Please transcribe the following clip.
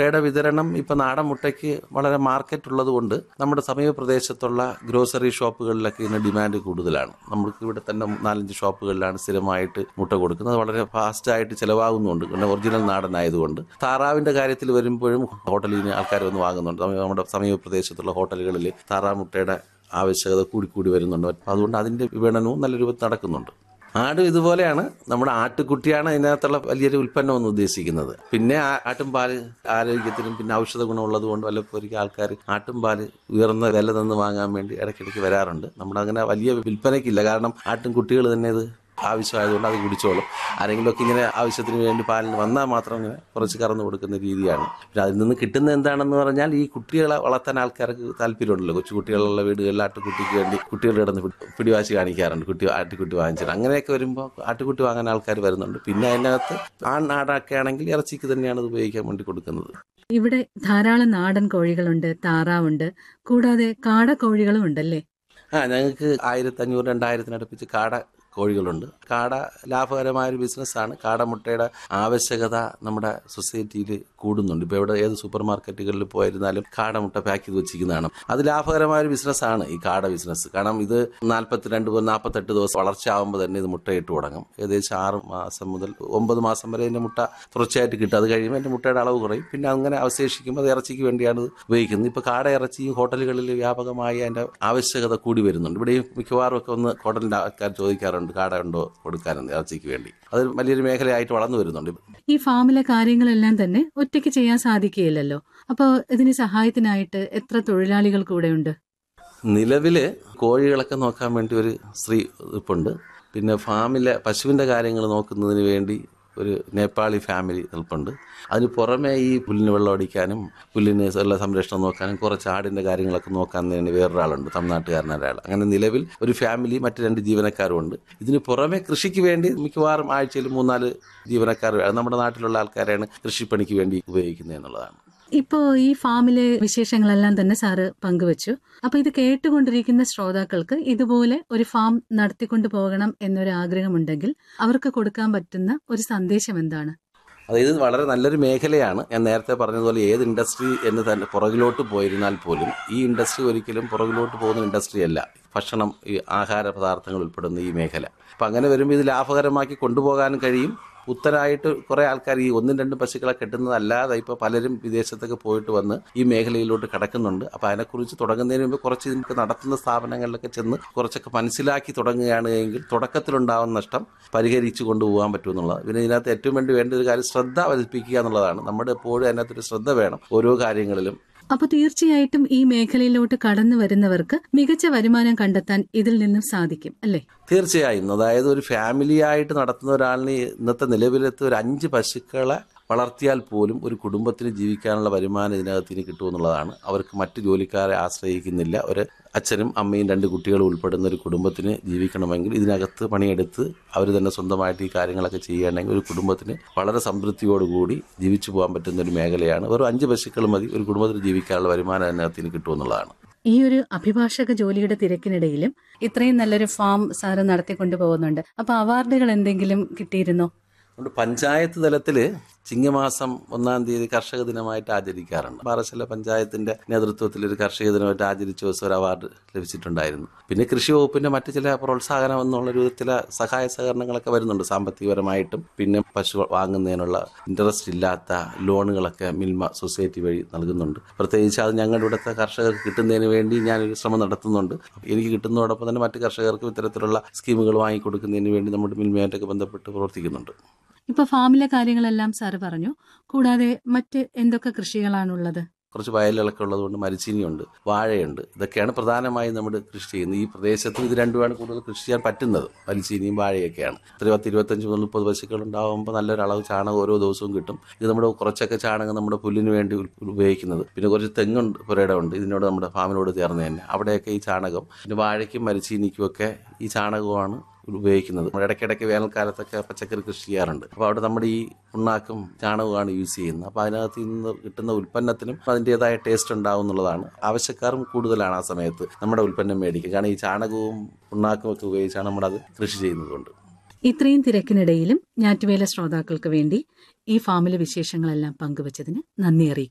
മുട്ടയുടെ വിതരണം ഇപ്പൊ നാടൻ മുട്ടയ്ക്ക് വളരെ മാർക്കറ്റ് ഉള്ളത് കൊണ്ട് നമ്മുടെ സമീപ പ്രദേശത്തുള്ള ഗ്രോസറി ഷോപ്പുകളിലൊക്കെ ഇതിന് ഡിമാൻഡ് കൂടുതലാണ് നമുക്ക് ഇവിടെ തന്നെ നാലഞ്ച് ഷോപ്പുകളിലാണ് സ്ഥിരമായിട്ട് മുട്ട കൊടുക്കുന്നത് അത് വളരെ ഫാസ്റ്റ് ആയിട്ട് ചിലവാകുന്നുണ്ട് പിന്നെ ഒറിജിനൽ നാടൻ ആയതുകൊണ്ട് താറാവിന്റെ കാര്യത്തിൽ വരുമ്പോഴും ഹോട്ടലിൽ നിന്ന് ആൾക്കാർ വന്ന് വാങ്ങുന്നുണ്ട് നമ്മുടെ സമീപ പ്രദേശത്തുള്ള ഹോട്ടലുകളിൽ താറാവ് മുട്ടയുടെ ആവശ്യകത കൂടി കൂടി വരുന്നുണ്ട് അതുകൊണ്ട് അതിന്റെ വിപണനവും നല്ല രൂപത്തിൽ നടക്കുന്നുണ്ട് ആടും ഇതുപോലെയാണ് നമ്മുടെ ആട്ടുകുട്ടിയാണ് അതിനകത്തുള്ള വലിയൊരു ഉൽപ്പന്നം എന്ന് ഉദ്ദേശിക്കുന്നത് പിന്നെ ആ- ആട്ടുംപാല് ആരോഗ്യത്തിനും പിന്നെ ഔഷധ ഗുണമുള്ളത് കൊണ്ട് വല്ലപ്പോഴും ആൾക്കാർ ആട്ടുംപാല് ഉയർന്ന വില തന്ന് വാങ്ങാൻ വേണ്ടി ഇടയ്ക്കിടയ്ക്ക് വരാറുണ്ട് നമ്മുടെ അങ്ങനെ വലിയ വിൽപ്പനയ്ക്കില്ല കാരണം ആട്ടും കുട്ടികൾ തന്നെ ഇത് ആവശ്യമായതുകൊണ്ട് അത് കുടിച്ചോളും ആരെങ്കിലുമൊക്കെ ഇങ്ങനെ ആവശ്യത്തിന് വേണ്ടി പാലിന് വന്നാൽ മാത്രം ഇങ്ങനെ കുറച്ച് കറന്നു കൊടുക്കുന്ന രീതിയാണ് പിന്നെ അതിൽ നിന്ന് കിട്ടുന്ന എന്താണെന്ന് പറഞ്ഞാൽ ഈ കുട്ടികളെ വളർത്താൻ ആൾക്കാർക്ക് താല്പര്യമുണ്ടല്ലോ കൊച്ചു കുട്ടികളുള്ള വീടുകളിൽ ആട്ടുകുട്ടിക്ക് വേണ്ടി കുട്ടികൾ കിടന്ന് പിടി- പിടിവാശി കാണിക്കാറുണ്ട് കുട്ടി ആട്ടുകുട്ടി വാങ്ങിച്ചിട്ട് അങ്ങനെയൊക്കെ വരുമ്പോൾ ആട്ടുകുട്ടി വാങ്ങാൻ ആൾക്കാർ വരുന്നുണ്ട് പിന്നെ അതിനകത്ത് ആൺ നാടൊക്കെ ആണെങ്കിൽ ഇറച്ചിക്ക് തന്നെയാണ് ഇത് ഉപയോഗിക്കാൻ വേണ്ടി കൊടുക്കുന്നത് ഇവിടെ ധാരാളം നാടൻ കോഴികളുണ്ട് താറാവുണ്ട് കൂടാതെ കാടക്കോഴികളും ഉണ്ടല്ലേ ആ ഞങ്ങൾക്ക് ആയിരത്തി അഞ്ഞൂറ് രണ്ടായിരത്തിനടുപ്പിച്ച് കാട കോഴികളുണ്ട് കാട ലാഭകരമായ ഒരു ബിസിനസ്സാണ് കാടമുട്ടയുടെ ആവശ്യകത നമ്മുടെ സൊസൈറ്റിയിൽ കൂടുന്നുണ്ട് ഇപ്പോൾ ഇവിടെ ഏത് സൂപ്പർ മാർക്കറ്റുകളിൽ പോയിരുന്നാലും കാടമുട്ട പാക്ക് ചെയ്ത് വെച്ചിരിക്കുന്നതാണ് അത് ലാഭകരമായ ഒരു ബിസിനസ്സാണ് ഈ കാട ബിസിനസ് കാരണം ഇത് നാൽപ്പത്തിരണ്ട് മുതൽ നാൽപ്പത്തെട്ട് ദിവസം വളർച്ച ആകുമ്പോൾ തന്നെ ഇത് മുട്ടയിട്ട് തുടങ്ങും ഏകദേശം ആറ് മാസം മുതൽ ഒമ്പത് മാസം വരെ ഇതിന്റെ മുട്ട തുടർച്ചയായിട്ട് കിട്ടും അത് കഴിയുമ്പോൾ അതിന്റെ മുട്ടയുടെ അളവ് കുറയും പിന്നെ അങ്ങനെ അവശേഷിക്കുമ്പോൾ അത് ഇറച്ചിക്ക് വേണ്ടിയാണ് ഇത് ഉപയോഗിക്കുന്നത് ഇപ്പോൾ കാട ഇറച്ചി ഹോട്ടലുകളിൽ വ്യാപകമായി അതിന്റെ ആവശ്യകത കൂടി വരുന്നുണ്ട് ഇവിടെ ഈ മിക്കവാറും ഒക്കെ ഒന്ന് ഹോട്ടലിന്റെ ആൾക്കാർ ചോദിക്കാറുണ്ട് കാട ഉണ്ടോ കൊടുക്കാനെന്ന് ഇറച്ചിക്ക് വേണ്ടി അത് വലിയൊരു മേഖലയായിട്ട് വളർന്നു വരുന്നുണ്ട് ഈ ഫാമിലെ കാര്യങ്ങളെല്ലാം തന്നെ ഒറ്റയ്ക്ക് ചെയ്യാൻ സാധിക്കുകയില്ലല്ലോ അപ്പോൾ ഇതിന് സഹായത്തിനായിട്ട് എത്ര തൊഴിലാളികൾ കൂടെയുണ്ട് നിലവില് കോഴികളൊക്കെ നോക്കാൻ വേണ്ടി ഒരു സ്ത്രീ ഇപ്പുണ്ട് പിന്നെ ഫാമിലെ പശുവിന്റെ കാര്യങ്ങൾ നോക്കുന്നതിന് വേണ്ടി ഒരു നേപ്പാളി ഫാമിലി നിൽപ്പുണ്ട് അതിന് പുറമെ ഈ പുല്ലിന് വെള്ളം അടിക്കാനും പുല്ലിന് ഉള്ള സംരക്ഷണം നോക്കാനും കുറച്ച് ആടിന്റെ കാര്യങ്ങളൊക്കെ നോക്കാൻ വേണ്ടി വേറൊരാളുണ്ട് തമിഴ്നാട്ടുകാരൻ ഒരാൾ അങ്ങനെ നിലവിൽ ഒരു ഫാമിലി മറ്റ് രണ്ട് ജീവനക്കാരും ഉണ്ട് ഇതിന് പുറമെ കൃഷിക്ക് വേണ്ടി മിക്കവാറും ആഴ്ചയിൽ മൂന്നാല് ജീവനക്കാർ വേണം. നമ്മുടെ നാട്ടിലുള്ള ആൾക്കാരെയാണ് കൃഷിപ്പണിക്ക് വേണ്ടി ഉപയോഗിക്കുന്നത് എന്നുള്ളതാണ് ഇപ്പോ ഈ ഫാമിലെ വിശേഷങ്ങളെല്ലാം തന്നെ സാറ് പങ്കുവച്ചു അപ്പൊ ഇത് കേട്ടുകൊണ്ടിരിക്കുന്ന ശ്രോതാക്കൾക്ക് ഇതുപോലെ ഒരു ഫാം നടത്തിക്കൊണ്ടു പോകണം എന്നൊരു ആഗ്രഹമുണ്ടെങ്കിൽ അവർക്ക് കൊടുക്കാൻ പറ്റുന്ന ഒരു സന്ദേശം എന്താണ് അതായത് വളരെ നല്ലൊരു മേഖലയാണ് ഞാൻ നേരത്തെ പറഞ്ഞതുപോലെ ഏത് ഇൻഡസ്ട്രി എന്ന് തന്നെ പുറകിലോട്ട് പോയിരുന്നാൽ പോലും ഈ ഇൻഡസ്ട്രി ഒരിക്കലും പുറകിലോട്ട് പോകുന്ന ഇൻഡസ്ട്രി അല്ല ഭക്ഷണം ഈ ആഹാര പദാർത്ഥങ്ങൾ ഉൾപ്പെടുന്ന ഈ മേഖല അപ്പം അങ്ങനെ വരുമ്പോൾ ഇത് ലാഭകരമാക്കി കൊണ്ടുപോകാനും കഴിയും പുത്തനായിട്ട് കുറെ ആൾക്കാർ ഈ ഒന്നും രണ്ടും പശുക്കളെ കെട്ടുന്നതല്ലാതെ ഇപ്പോൾ പലരും വിദേശത്തൊക്കെ പോയിട്ട് വന്ന് ഈ മേഖലയിലോട്ട് കടക്കുന്നുണ്ട് അപ്പോൾ അതിനെക്കുറിച്ച് തുടങ്ങുന്നതിന് മുമ്പ് കുറച്ച് നമുക്ക് നടത്തുന്ന സ്ഥാപനങ്ങളിലൊക്കെ ചെന്ന് കുറച്ചൊക്കെ മനസ്സിലാക്കി തുടങ്ങുകയാണ് എങ്കിൽ തുടക്കത്തിലുണ്ടാവുന്ന നഷ്ടം പരിഹരിച്ചു കൊണ്ടുപോകാൻ പറ്റുമെന്നുള്ളത് പിന്നെ ഇതിനകത്ത് ഏറ്റവും വേണ്ടി വേണ്ട ഒരു കാര്യം ശ്രദ്ധ പതിപ്പിക്കുക എന്നുള്ളതാണ് നമ്മുടെ എപ്പോഴും അതിനകത്തൊരു ശ്രദ്ധ വേണം ഓരോ കാര്യങ്ങളിലും അപ്പൊ തീർച്ചയായിട്ടും ഈ മേഖലയിലോട്ട് കടന്നു വരുന്നവർക്ക് മികച്ച വരുമാനം കണ്ടെത്താൻ ഇതിൽ നിന്നും സാധിക്കും അല്ലേ തീർച്ചയായും അതായത് ഒരു ഫാമിലി ആയിട്ട് നടത്തുന്ന ഒരാളിന് ഇന്നത്തെ നിലവിലത്തെ ഒരു അഞ്ച് പശുക്കളെ വളർത്തിയാൽ പോലും ഒരു കുടുംബത്തിന് ജീവിക്കാനുള്ള വരുമാനം ഇതിനകത്ത് ഇനി കിട്ടുമെന്നുള്ളതാണ് അവർക്ക് മറ്റ് ജോലിക്കാരെ ആശ്രയിക്കുന്നില്ല ഒരു അച്ഛനും അമ്മയും രണ്ട് കുട്ടികളും ഉൾപ്പെടുന്ന ഒരു കുടുംബത്തിന് ജീവിക്കണമെങ്കിൽ ഇതിനകത്ത് പണിയെടുത്ത് അവർ തന്നെ സ്വന്തമായിട്ട് ഈ കാര്യങ്ങളൊക്കെ ചെയ്യുകയാണെങ്കിൽ ഒരു കുടുംബത്തിന് വളരെ സംതൃപ്തിയോടുകൂടി ജീവിച്ചു പോകാൻ പറ്റുന്ന ഒരു മേഖലയാണ് വെറും അഞ്ച് പശുക്കൾ മതി ഒരു കുടുംബത്തിന് ജീവിക്കാനുള്ള വരുമാനം അതിനകത്ത് ഇനി കിട്ടുമെന്നുള്ളതാണ് ഈ ഒരു അഭിഭാഷക ജോലിയുടെ തിരക്കിനിടയിലും ഇത്രയും നല്ലൊരു ഫാം സാറ് നടത്തിക്കൊണ്ടു പോകുന്നുണ്ട് അപ്പൊ അവാർഡുകൾ എന്തെങ്കിലും കിട്ടിയിരുന്നോ അതുകൊണ്ട് പഞ്ചായത്ത് തലത്തിൽ ചിങ്ങമാസം ഒന്നാം തീയതി കർഷക ദിനമായിട്ട് ആചരിക്കാറുണ്ട് പാറശാല പഞ്ചായത്തിന്റെ നേതൃത്വത്തിൽ ഒരു കർഷക ദിനമായിട്ട് ആചരിച്ച ദിവസം ഒരു അവാർഡ് ലഭിച്ചിട്ടുണ്ടായിരുന്നു പിന്നെ കൃഷി വകുപ്പിന്റെ മറ്റു ചില പ്രോത്സാഹനം എന്നുള്ള രൂപത്തിലെ സഹായ സഹകരണങ്ങളൊക്കെ വരുന്നുണ്ട് സാമ്പത്തികപരമായിട്ടും പിന്നെ പശു വാങ്ങുന്നതിനുള്ള ഇൻട്രസ്റ്റ് ഇല്ലാത്ത ലോണുകളൊക്കെ മിൽമ സൊസൈറ്റി വഴി നൽകുന്നുണ്ട് പ്രത്യേകിച്ച് അത് ഞങ്ങളുടെ ഇവിടുത്തെ കർഷകർക്ക് കിട്ടുന്നതിന് വേണ്ടി ഞാനൊരു ശ്രമം നടത്തുന്നുണ്ട് എനിക്ക് കിട്ടുന്നതോടൊപ്പം തന്നെ മറ്റു കർഷകർക്കും ഇത്തരത്തിലുള്ള സ്കീമുകൾ വാങ്ങിക്കൊടുക്കുന്നതിന് വേണ്ടി നമ്മുടെ മിൽമയായിട്ടൊക്കെ ബന്ധപ്പെട്ട് പ്രവർത്തിക്കുന്നുണ്ട് ഇപ്പൊ ഫാമിലെ കാര്യങ്ങളെല്ലാം സാറ് പറഞ്ഞു കൂടാതെ മറ്റ് എന്തൊക്കെ കൃഷികളാണുള്ളത് കുറച്ച് വയലുകളൊക്കെ ഉള്ളതുകൊണ്ട് മരിച്ചീനിയുണ്ട് വാഴയുണ്ട് ഇതൊക്കെയാണ് പ്രധാനമായും നമ്മൾ കൃഷി ചെയ്യുന്നത് ഈ പ്രദേശത്ത് ഇത് രണ്ടുമാണ് കൂടുതൽ കൃഷി ചെയ്യാൻ പറ്റുന്നത് മരിച്ചീനിയും വാഴയൊക്കെയാണ് ഒരു പത്ത് ഇരുപത്തഞ്ച് മുതൽ മുപ്പത് പശുക്കൾ ഉണ്ടാകുമ്പോൾ നല്ലൊരു അളവ് ചാണകം ഓരോ ദിവസവും കിട്ടും ഇത് നമ്മുടെ കുറച്ചൊക്കെ ചാണകം നമ്മുടെ പുല്ലിന് വേണ്ടി ഉൽ- ഉപയോഗിക്കുന്നത് പിന്നെ കുറച്ച് തെങ്ങുണ്ട് പുരയിടമുണ്ട് ഇതിനോട് നമ്മുടെ ഫാമിനോട് ചേർന്ന് തന്നെ അവിടെയൊക്കെ ഈ ചാണകം പിന്നെ വാഴയ്ക്കും മരിച്ചീനിക്കും ഒക്കെ ഈ ചാണകമാണ് ഉപയോഗിക്കുന്നത് നമ്മൾ ഇടയ്ക്കിടയ്ക്ക് വേനൽക്കാലത്തൊക്കെ പച്ചക്കറി കൃഷി ചെയ്യാറുണ്ട് അപ്പോൾ അവിടെ നമ്മുടെ ഈ ഉണ്ണാക്കും ചാണകമാണ് യൂസ് ചെയ്യുന്നത് അപ്പോൾ അതിനകത്ത് നിന്ന് കിട്ടുന്ന ഉൽപ്പന്നത്തിനും അതിൻ്റെതായ ടേസ്റ്റ് ഉണ്ടാവും എന്നുള്ളതാണ് ആവശ്യക്കാരും കൂടുതലാണ് ആ സമയത്ത് നമ്മുടെ ഉൽപ്പന്നം മേടിക്കുക കാരണം ഈ ചാണകവും ഉണ്ണാക്കും ഒക്കെ ഉപയോഗിച്ചാണ് നമ്മളത് കൃഷി ചെയ്യുന്നതുകൊണ്ട് ഇത്രയും തിരക്കിനിടയിലും ഞാറ്റുവേല ശ്രോതാക്കൾക്ക് വേണ്ടി ഈ ഫാമിലെ വിശേഷങ്ങളെല്ലാം പങ്കുവച്ചതിന് നന്ദി അറിയിക്കുന്നു